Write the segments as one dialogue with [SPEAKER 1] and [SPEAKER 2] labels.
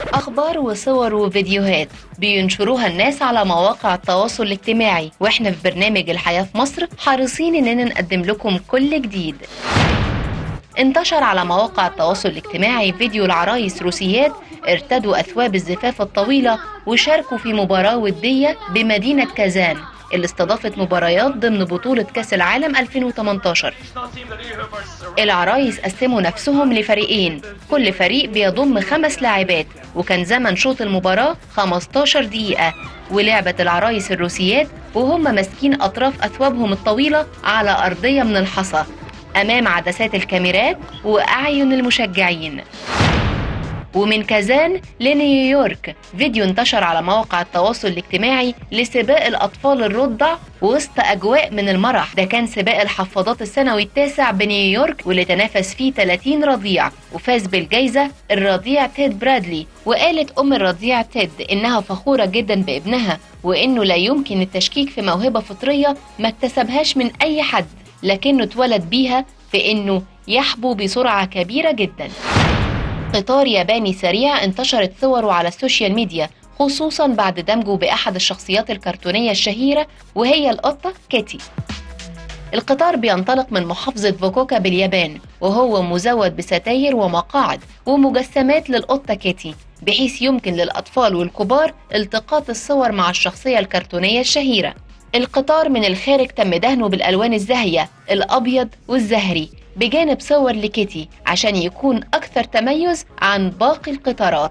[SPEAKER 1] أخبار وصور وفيديوهات بينشروها الناس على مواقع التواصل الاجتماعي واحنا في برنامج الحياة في مصر حريصين اننا نقدم لكم كل جديد انتشر على مواقع التواصل الاجتماعي فيديو العرايس روسيات ارتدوا أثواب الزفاف الطويلة وشاركوا في مباراة ودية بمدينة كازان اللي استضافت مباريات ضمن بطولة كأس العالم 2018 العرايس قسموا نفسهم لفريقين كل فريق بيضم خمس لاعبات وكان زمن شوط المباراة 15 دقيقة ولعبت العرايس الروسيات وهم ماسكين أطراف أثوابهم الطويلة على أرضية من الحصى أمام عدسات الكاميرات وأعين المشجعين ومن كازان لنيويورك فيديو انتشر على مواقع التواصل الاجتماعي لسباق الأطفال الرضع وسط أجواء من المرح ده كان سباق الحفاضات السنوي التاسع بنيويورك واللي تنافس فيه 30 رضيع وفاز بالجائزة الرضيع تيد برادلي وقالت أم الرضيع تيد إنها فخورة جدا بابنها وإنه لا يمكن التشكيك في موهبة فطرية ما اكتسبهاش من أي حد لكنه اتولد بيها في إنه يحبو بسرعة كبيرة جداً قطار ياباني سريع انتشرت صوره على السوشيال ميديا خصوصا بعد دمجه بأحد الشخصيات الكرتونية الشهيرة وهي القطة كيتي القطار بينطلق من محافظة فوكوكا باليابان وهو مزود بستاير ومقاعد ومجسمات للقطة كيتي بحيث يمكن للأطفال والكبار التقاط الصور مع الشخصية الكرتونية الشهيرة القطار من الخارج تم دهنه بالألوان الزاهية الأبيض والزهري بجانب صور لكيتي عشان يكون أكثر تميز عن باقي القطارات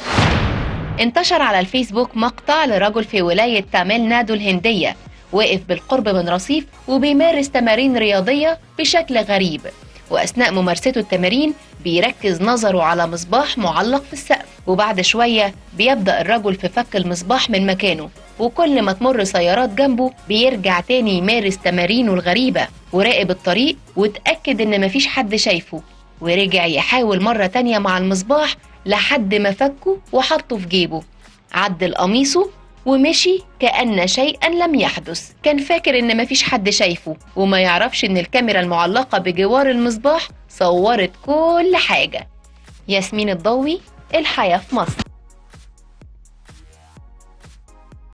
[SPEAKER 1] انتشر على الفيسبوك مقطع لرجل في ولاية تاميل نادو الهندية واقف بالقرب من رصيف وبيمارس تمارين رياضية بشكل غريب وأثناء ممارسته التمارين بيركز نظره على مصباح معلق في السقف وبعد شوية بيبدأ الرجل في فك المصباح من مكانه وكل ما تمر سيارات جنبه بيرجع تاني يمارس تمارينه الغريبة وراقب الطريق وتأكد إن مفيش حد شايفه ورجع يحاول مرة تانية مع المصباح لحد ما فكه وحطه في جيبه عدل قميصه ومشي كأن شيئا لم يحدث كان فاكر إن مفيش حد شايفه وما يعرفش إن الكاميرا المعلقة بجوار المصباح صورت كل حاجة ياسمين الضوي الحياة في مصر